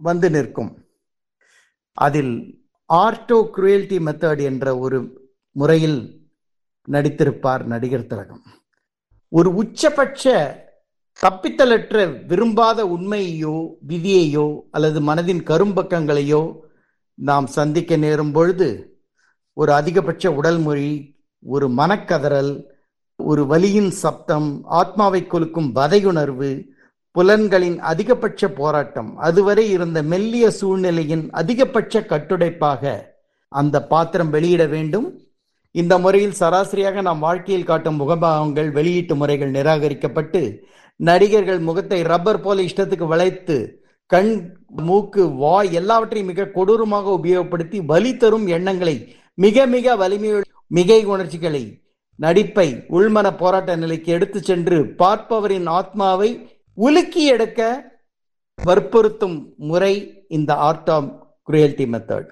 வந்து நிற்கும் அதில் ஆர்டோ குரூயல்டி மெத்தட் என்ற ஒரு முறையில் நடித்திருப்பார் நடிகர் திலகம் ஒரு உச்சபட்ச தப்பித்தலற்ற விரும்பாத உண்மையையோ விதியையோ அல்லது மனதின் கரும்பக்கங்களையோ நாம் சந்திக்க நேரும் பொழுது ஒரு அதிகபட்ச உடல் மொழி ஒரு மனக்கதறல் ஒரு வலியின் சப்தம் ஆத்மாவை கொலுக்கும் வதையுணர்வு புலன்களின் அதிகபட்ச போராட்டம் அதுவரை இருந்த மெல்லிய சூழ்நிலையின் அதிகபட்ச கட்டுடைப்பாக அந்த பாத்திரம் வெளியிட வேண்டும் இந்த முறையில் சராசரியாக நாம் வாழ்க்கையில் காட்டும் முகபாவங்கள் வெளியீட்டு முறைகள் நிராகரிக்கப்பட்டு நடிகர்கள் முகத்தை ரப்பர் போல இஷ்டத்துக்கு வளைத்து கண் மூக்கு வாய் எல்லாவற்றையும் மிக கொடூரமாக உபயோகப்படுத்தி வலி தரும் எண்ணங்களை மிக மிக வலிமையுள்ள மிகை உணர்ச்சிகளை நடிப்பை உள்மன போராட்ட நிலைக்கு எடுத்து சென்று பார்ப்பவரின் ஆத்மாவை உலுக்கி எடுக்க வற்புறுத்தும் முறை இந்த ஆர்ட் ஆஃப் குரியல்டி மெத்தட்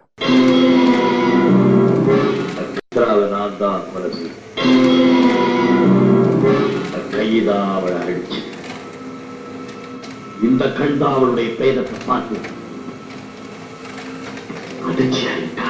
நான் தான் மனசு கைதான் அவளை அழிச்சு இந்த கண் தான் அவளுடைய பேதத்தை பார்த்து அதிர்ச்சியா இருக்கா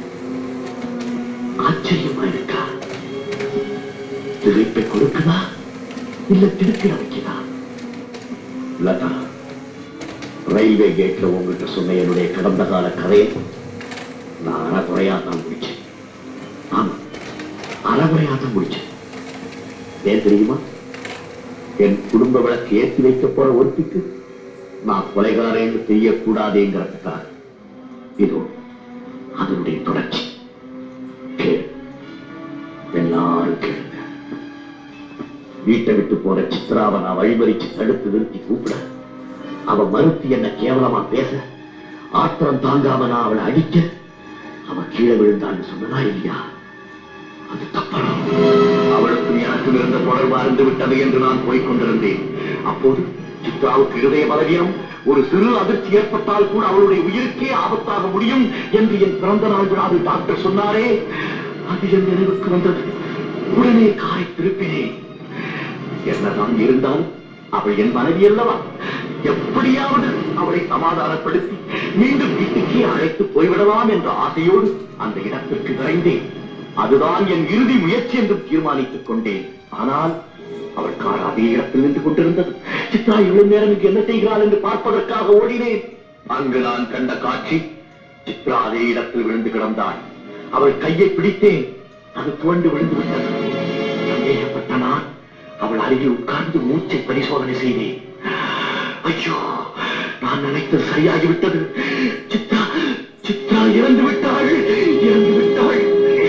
ஆச்சரியமா இருக்கா திகைப்பை கொடுக்குதா இல்ல திருப்பி வைக்குதா லதா ரயில்வே கேட்ல உங்ககிட்ட சொன்ன என்னுடைய கடந்த கால கதையை நான் அறகுறையா தான் முடிச்சேன் ஆமா அறகுறையா தான் முடிச்சேன் ஏன் தெரியுமா என் குடும்ப விளக்கு ஏற்றி வைக்க போற ஒருத்திக்கு நான் கொலைகாரன்னு தெரியக்கூடாதுங்கிறதுக்காக இதோ அதனுடைய தொடர்ச்சி கேளு எல்லாரும் கேளுங்க வீட்டை விட்டு போற சித்ராவை நான் வழிமறிச்சு தடுத்து நிறுத்தி கூப்பிட அவ மறுத்து என்ன கேவலமா பேச ஆத்திரம் தாங்காம நான் அவளை அடிக்க அவ கீழே விழுந்தான்னு சொன்னதா இல்லையா அது தப்பறம் அவளுக்கும் எனக்கும் இருந்த தொடர்பு அறிந்து விட்டது என்று நான் போய்க் கொண்டிருந்தேன் அப்போது சித்ராவுக்கு இருதய பலவீனம் ஒரு சிறு அதிர்ச்சி ஏற்பட்டால் கூட அவளுடைய உயிருக்கே ஆபத்தாக முடியும் என்று என் பிறந்த நாள் விழாவில் டாக்டர் சொன்னாரே அது என் நினைவுக்கு வந்தது உடனே காரை திருப்பினேன் என்னதான் இருந்தாலும் அவள் என் மனைவி அல்லவா எப்படியாவது அவளை சமாதானப்படுத்தி மீண்டும் வீட்டுக்கே அழைத்து போய்விடலாம் என்ற ஆசையோடு அந்த இடத்திற்கு விரைந்தேன் அதுதான் என் இறுதி முயற்சி என்று தீர்மானித்துக் கொண்டேன் ஆனால் அவள் கார் அதே இடத்தில் நின்று கொண்டிருந்தது சித்ரா இவ்வளவு நேரம் இங்கு என்ன செய்கிறாள் என்று பார்ப்பதற்காக ஓடினேன் அங்கு நான் கண்ட காட்சி சித்ரா அதே இடத்தில் விழுந்து கிடந்தாள் அவள் கையை பிடித்தேன் அது துவண்டு விழுந்து விட்டது சந்தேகப்பட்ட நான் அவள் அருகில் உட்கார்ந்து மூச்சை பரிசோதனை செய்தேன் ஐயோ நான் நினைத்தது சரியாகிவிட்டது சித்ரா சித்ரா இறந்து விட்டாள் இறந்து விட்டாள்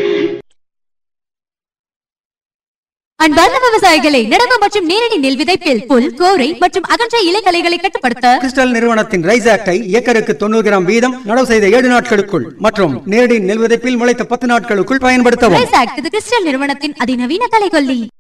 அன்பார்ந்த விவசாயிகளை நடவு மற்றும் நேரடி நெல் விதைப்பில் புல் கோரை மற்றும் அகன்ற இலைகளைகளை கட்டுப்படுத்த கிறிஸ்டல் நிறுவனத்தின் ரைஸ் ஆக்டை ஏக்கருக்கு தொண்ணூறு கிராம் வீதம் நடவு செய்த ஏழு நாட்களுக்குள் மற்றும் நேரடி நெல் விதைப்பில் முளைத்த பத்து நாட்களுக்குள் பயன்படுத்தவும் ரைஸ் ஆக்ட் இது கிறிஸ்டல் நிறுவனத்தின் அதிநவீன கலைகொல்லி